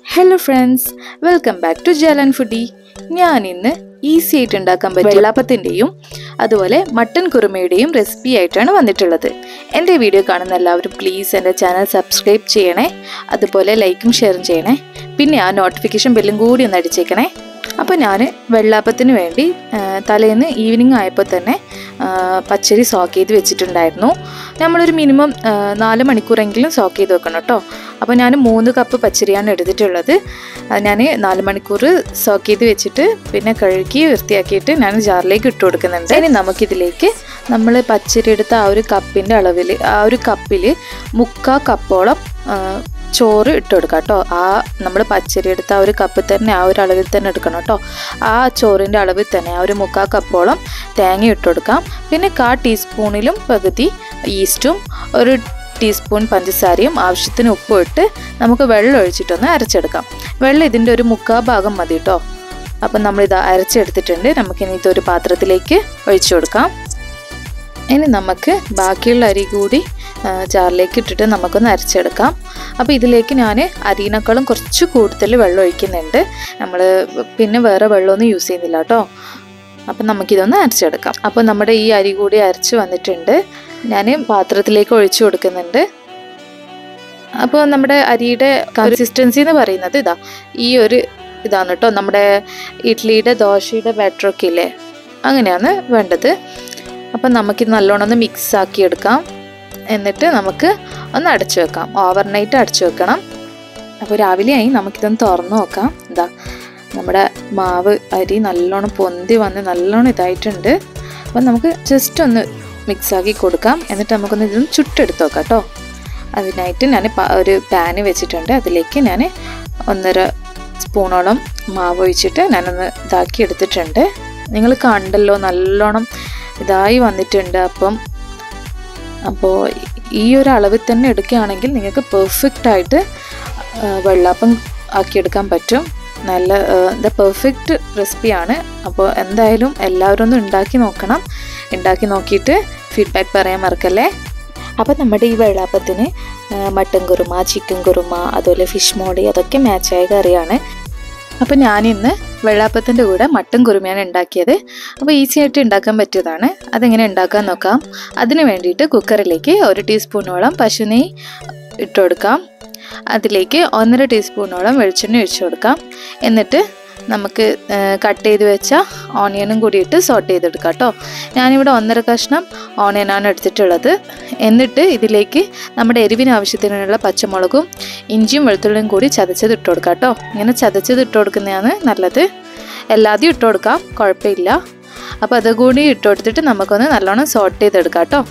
hello friends welcome back to Jalan foodie ഞാൻ ഇന്ന് easy ആയിട്ട് ഉണ്ടാക്കാൻ പറ്റിയ വെള്ളാപ്പത്തിൻ്റെയും അതുപോലെ മട്ടൻ കുറുമയുടെയും റെസിപ്പി ആയിട്ടാണ് വന്നിട്ടുള്ളത് എൻ്റെ വീഡിയോ കാണുന്ന എല്ലാവരും പ്ലീസ് എൻ്റെ ചാനൽ സബ്സ്ക്രൈബ് ചെയ്യണേ അതുപോലെ ലൈക്കും ഷെയറും ചെയ്യണേ പിന്നെ ആ നോട്ടിഫിക്കേഷൻ ബെല്ലും കൂടി ഒന്ന് അടിച്ചേക്കണേ അപ്പോൾ ഞാൻ വെള്ളാപ്പത്തിന് വേണ്ടി ആ, തലേന്ന് ഈവനിങ് ആയപ്പോൾ തന്നെ ആ, പച്ചരി സോക്ക് ചെയ്ത് വെച്ചിട്ടുണ്ടായിരുന്നു നമ്മളൊരു മിനിമം ആ, നാല് മണിക്കൂറെങ്കിലും സോക്ക് ചെയ്ത് വെക്കണം കേട്ടോ അപ്പോൾ ഞാൻ മൂന്ന് കപ്പ് പച്ചരിയാണ് എടുത്തിട്ടുള്ളത് അത് ഞാൻ നാല് മണിക്കൂർ സോക്ക് ചെയ്ത് വെച്ചിട്ട് പിന്നെ കഴുകി വൃത്തിയാക്കിയിട്ട് ഞാൻ ജാറിലേക്ക് ഇട്ട് കൊടുക്കുന്നുണ്ട് ഇനി നമുക്കിതിലേക്ക് നമ്മൾ പച്ചരി എടുത്ത ആ ഒരു കപ്പിൻ്റെ അളവിൽ ആ ഒരു കപ്പിൽ മുക്കാ കപ്പോളം ആ, ചോറ് ഇട്ട് കൊടുക്കാം കേട്ടോ ആ നമ്മൾ പച്ചരി എടുത്ത ആ ഒരു കപ്പിൽ തന്നെ ആ ഒരു അളവിൽ തന്നെ എടുക്കണം കേട്ടോ ആ ചോറിൻ്റെ അളവിൽ തന്നെ ആ ഒരു മുക്കാ കപ്പോളം തേങ്ങ ഇട്ട് കൊടുക്കാം പിന്നെ കാ ടീസ്പൂണിലും പകുതി ഈസ്റ്റും ഒരു ടീസ്പൂൺ പഞ്ചസാരയും ആവശ്യത്തിന് ഉപ്പും ഇട്ട് നമുക്ക് വെള്ളം ഒഴിച്ചിട്ടൊന്ന് അരച്ചെടുക്കാം വെള്ളം ഇതിൻ്റെ ഒരു മുക്കാ ഭാഗം മതി കേട്ടോ അപ്പം നമ്മളിത് അരച്ചെടുത്തിട്ടുണ്ട് നമുക്കിനി ഇതൊരു പാത്രത്തിലേക്ക് ഒഴിച്ചു കൊടുക്കാം ഇനി നമുക്ക് ബാക്കിയുള്ള അരി കൂടി ആ, ജാറിലേക്ക് ഇട്ടിട്ട് നമുക്കൊന്ന് അരച്ചെടുക്കാം അപ്പോൾ ഇതിലേക്ക് ഞാൻ അരിനേക്കാളും കുറച്ച് കൂടുതൽ വെള്ളം ഒഴിക്കുന്നുണ്ട് നമ്മൾ പിന്നെ വേറെ വെള്ളമൊന്നും യൂസ് ചെയ്യുന്നില്ല കേട്ടോ അപ്പം നമുക്കിതൊന്ന് അരച്ചെടുക്കാം അപ്പോൾ നമ്മുടെ ഈ അരി കൂടി അരച്ച് വന്നിട്ടുണ്ട് ഞാൻ പാത്രത്തിലേക്ക് ഒഴിച്ചു കൊടുക്കുന്നുണ്ട് അപ്പോൾ നമ്മുടെ അരിയുടെ കൺസിസ്റ്റൻസി എന്ന് പറയുന്നത് ഇതാ ഈ ഒരു ഇതാണ് കേട്ടോ നമ്മുടെ ഇഡ്ഡലിയുടെ ദോശയുടെ ബാറ്ററൊക്കെ ഇല്ലേ അങ്ങനെയാണ് വേണ്ടത് അപ്പം നമുക്കിത് നല്ലോണം ഒന്ന് മിക്സ് ആക്കി എടുക്കാം എന്നിട്ട് നമുക്ക് ഒന്ന് അടച്ചു വെക്കാം ഓവർനൈറ്റ് അടച്ചു വെക്കണം അപ്പോൾ രാവിലെയായി നമുക്കിതൊന്ന് തുറന്നു നോക്കാം ഇതാ നമ്മുടെ മാവ് അരി നല്ലോണം പൊന്തി വന്ന് നല്ലോണം ഇതായിട്ടുണ്ട് അപ്പം നമുക്ക് ജസ്റ്റ് ഒന്ന് മിക്സ് ആക്കി കൊടുക്കാം എന്നിട്ട് നമുക്കൊന്ന് ഇതൊന്ന് ചുട്ടെടുത്ത് നോക്കാം കേട്ടോ അതിനായിട്ട് ഞാൻ പ- ഒരു പാന് വെച്ചിട്ടുണ്ട് അതിലേക്ക് ഞാൻ ഒന്നര സ്പൂണോളം മാവ് ഒഴിച്ചിട്ട് ഞാനൊന്ന് ഇതാക്കി എടുത്തിട്ടുണ്ട് നിങ്ങൾ കണ്ടല്ലോ നല്ലോണം ഇതായി വന്നിട്ടുണ്ട് അപ്പം അപ്പോൾ ഈ ഒരു അളവിൽ തന്നെ എടുക്കുകയാണെങ്കിൽ നിങ്ങൾക്ക് പെർഫെക്റ്റ് ആയിട്ട് ആ, വെള്ളാപ്പം ആക്കിയെടുക്കാൻ പറ്റും നല്ല ദ പെർഫെക്റ്റ് റെസിപ്പിയാണ് അപ്പോൾ എന്തായാലും എല്ലാവരും ഒന്ന് ഉണ്ടാക്കി നോക്കണം ഉണ്ടാക്കി നോക്കിയിട്ട് ഫീഡ്ബാക്ക് പറയാൻ മറക്കല്ലേ അപ്പോൾ നമ്മുടെ ഈ വെള്ളാപ്പത്തിന് ആ, മട്ടൻ കുറുമ ചിക്കൻ കുറുമ അതുപോലെ ഫിഷ് മോളി അതൊക്കെ മാച്ചായ കറിയാണ് അപ്പോൾ ഞാനിന്ന് വെള്ളാപ്പത്തിൻ്റെ കൂടെ മട്ടൻ കുറുമയാണ് ഉണ്ടാക്കിയത് അപ്പോൾ ഈസി ആയിട്ട് ഉണ്ടാക്കാൻ പറ്റിയതാണ് അതെങ്ങനെ ഉണ്ടാക്കാൻ നോക്കാം അതിന് വേണ്ടിയിട്ട് കുക്കറിലേക്ക് ഒരു ടീസ്പൂണോളം പശുനെയ് ഇട്ട് കൊടുക്കാം അതിലേക്ക് ഒന്നര ടീസ്പൂണോളം വെളിച്ചെണ്ണ ഒഴിച്ചു കൊടുക്കാം എന്നിട്ട് നമുക്ക് കട്ട് ചെയ്ത് വെച്ച ഓണിയനും കൂടിയിട്ട് സോട്ട് ചെയ്തെടുക്കാം കേട്ടോ ഞാനിവിടെ ഒന്നര കഷ്ണം ഓണിയനാണ് എടുത്തിട്ടുള്ളത് എന്നിട്ട് ഇതിലേക്ക് നമ്മുടെ എരിവിന് ആവശ്യത്തിനുള്ള പച്ചമുളകും ഇഞ്ചിയും വെളുത്തുള്ളിയും കൂടി ചതച്ചത് ഇട്ട് കൊടുക്കാം കേട്ടോ ഇങ്ങനെ ചതച്ചത് ഇട്ട് കൊടുക്കുന്നതാണ് നല്ലത് എല്ലാതെയും ഇട്ട് കൊടുക്കാം കുഴപ്പമില്ല അപ്പോൾ അതുകൂടി ഇട്ട് കൊടുത്തിട്ട് നമുക്കൊന്ന് നല്ലോണം സോട്ട് ചെയ്തെടുക്കാം കേട്ടോ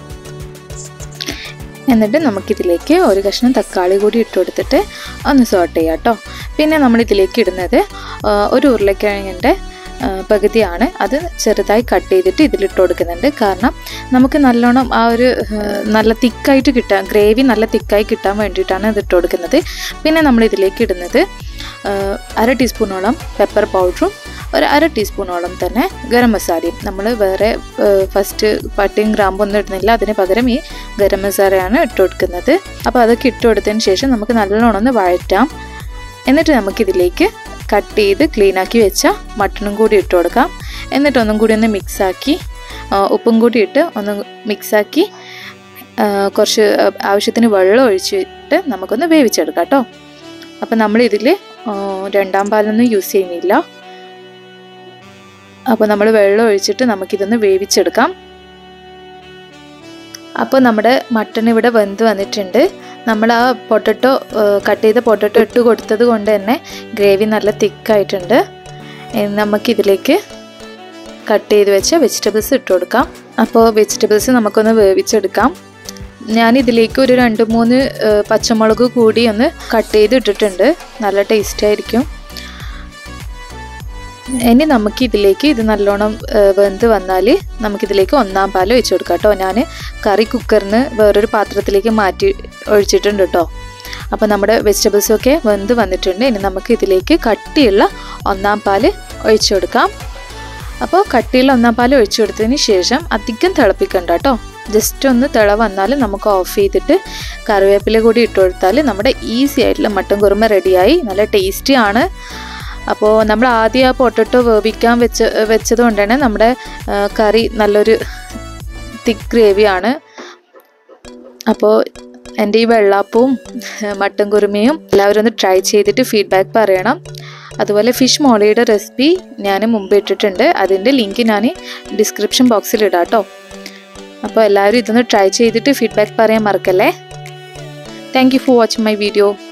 എന്നിട്ട് നമുക്കിതിലേക്ക് ഒരു കഷ്ണം തക്കാളി കൂടി ഇട്ട് കൊടുത്തിട്ട് ഒന്ന് സോട്ട് ചെയ്യാം കേട്ടോ പിന്നെ നമ്മൾ ഇതിലേക്ക് ഇടുന്നത് ആ, ഒരു ഉരുളക്കിഴങ്ങിൻ്റെ ആ, പകുതിയാണ് അത് ചെറുതായി കട്ട് ചെയ്തിട്ട് ഇതിലിട്ട് കൊടുക്കുന്നുണ്ട് കാരണം നമുക്ക് നല്ലോണം ആ ഒരു ആ, നല്ല തിക്കായിട്ട് കിട്ടാൻ ഗ്രേവി നല്ല തിക്കായി കിട്ടാൻ വേണ്ടിയിട്ടാണ് ഇത് ഇട്ട് കൊടുക്കുന്നത് പിന്നെ നമ്മൾ ഇതിലേക്ക് ഇടുന്നത് ആ, അര ടീസ്പൂണോളം പെപ്പർ പൗഡറും ഒരു അര ടീസ്പൂണോളം തന്നെ ഗരം മസാലയും നമ്മൾ വേറെ ഫസ്റ്റ് പട്ടിയും ഗ്രാമ്പും ഒന്നും ഇടുന്നില്ല അതിന് പകരം ഈ ഗരം മസാലയാണ് ഇട്ട് കൊടുക്കുന്നത് അപ്പോൾ അതൊക്കെ ഇട്ട് കൊടുത്തതിന് ശേഷം നമുക്ക് നല്ലോണം ഒന്ന് വഴറ്റാം എന്നിട്ട് നമുക്കിതിലേക്ക് കട്ട് ചെയ്ത് ക്ലീനാക്കി വെച്ച മട്ടണും കൂടി ഇട്ട് കൊടുക്കാം എന്നിട്ട് ഒന്നും കൂടി ഒന്ന് മിക്സാക്കി ഉപ്പും കൂടി ഇട്ട് ഒന്ന് മിക്സാക്കി കുറച്ച് ആവശ്യത്തിന് വെള്ളം ഒഴിച്ചിട്ട് നമുക്കൊന്ന് വേവിച്ചെടുക്കാം കേട്ടോ അപ്പം നമ്മളിതിൽ രണ്ടാം പാലൊന്നും യൂസ് ചെയ്യുന്നില്ല അപ്പോൾ നമ്മൾ വെള്ളം ഒഴിച്ചിട്ട് നമുക്കിതൊന്ന് വേവിച്ചെടുക്കാം അപ്പോൾ നമ്മുടെ മട്ടൺ ഇവിടെ വെന്ത് വന്നിട്ടുണ്ട് നമ്മൾ ആ പൊട്ടറ്റോ കട്ട് ചെയ്ത പൊട്ടറ്റോ ഇട്ട് കൊടുത്തത് കൊണ്ട് തന്നെ ഗ്രേവി നല്ല തിക്കായിട്ടുണ്ട് നമുക്കിതിലേക്ക് കട്ട് ചെയ്ത് വെച്ച വെജിറ്റബിൾസ് ഇട്ട് കൊടുക്കാം അപ്പോൾ വെജിറ്റബിൾസ് നമുക്കൊന്ന് വേവിച്ചെടുക്കാം ഞാൻ ഇതിലേക്ക് ഒരു രണ്ട് മൂന്ന് ഏഹ്, പച്ചമുളക് കൂടി ഒന്ന് കട്ട് ചെയ്ത് ഇട്ടിട്ടുണ്ട് നല്ല ടേസ്റ്റ് ആയിരിക്കും ഇനി നമുക്ക് ഇതിലേക്ക് ഇത് നല്ലോണം ഏഹ്, വെന്ത് വന്നാൽ നമുക്കിതിലേക്ക് ഒന്നാം പാൽ ഒഴിച്ചു കൊടുക്കാം കേട്ടോ ഞാൻ കറി കുക്കറിന് വേറൊരു പാത്രത്തിലേക്ക് മാറ്റി ഒഴിച്ചിട്ടുണ്ട് കേട്ടോ അപ്പോൾ നമ്മുടെ വെജിറ്റബിൾസും ഒക്കെ വെന്ത് വന്നിട്ടുണ്ട് ഇനി നമുക്ക് ഇതിലേക്ക് കട്ടിയുള്ള ഒന്നാം പാൽ ഒഴിച്ചു കൊടുക്കാം അപ്പോൾ കട്ടിയുള്ള ഒന്നാം പാൽ ഒഴിച്ചു കൊടുത്തതിന് ശേഷം അധികം തിളപ്പിക്കണ്ട കേട്ടോ ജസ്റ്റ് ഒന്ന് തിള വന്നാൽ നമുക്ക് ഓഫ് ചെയ്തിട്ട് കറിവേപ്പില കൂടി ഇട്ട് കൊടുത്താൽ നമ്മുടെ ഈസി ആയിട്ടുള്ള മട്ടൻ കുറുമ റെഡിയായി നല്ല ടേസ്റ്റി ആണ് അപ്പോൾ നമ്മൾ ആദ്യം ആ പൊട്ടറ്റോ വേവിക്കാൻ വെച്ച് വെച്ചത് കൊണ്ടാണ് നമ്മുടെ ആ, കറി നല്ലൊരു തിക്ക് ഗ്രേവിയാണ് അപ്പോൾ എൻ്റെ ഈ വെള്ളാപ്പവും മട്ടൻ കുറുമയും എല്ലാവരും ഒന്ന് ട്രൈ ചെയ്തിട്ട് ഫീഡ്ബാക്ക് പറയണം അതുപോലെ ഫിഷ് മോളയുടെ റെസിപ്പി ഞാൻ മുമ്പ് ഇട്ടിട്ടുണ്ട് അതിൻ്റെ ലിങ്ക് ഞാൻ ഡിസ്ക്രിപ്ഷൻ ബോക്സിൽ ഇടാം കേട്ടോ അപ്പോൾ എല്ലാവരും ഇതൊന്ന് ട്രൈ ചെയ്തിട്ട് ഫീഡ്ബാക്ക് പറയാൻ മറക്കല്ലേ thank you for watching my video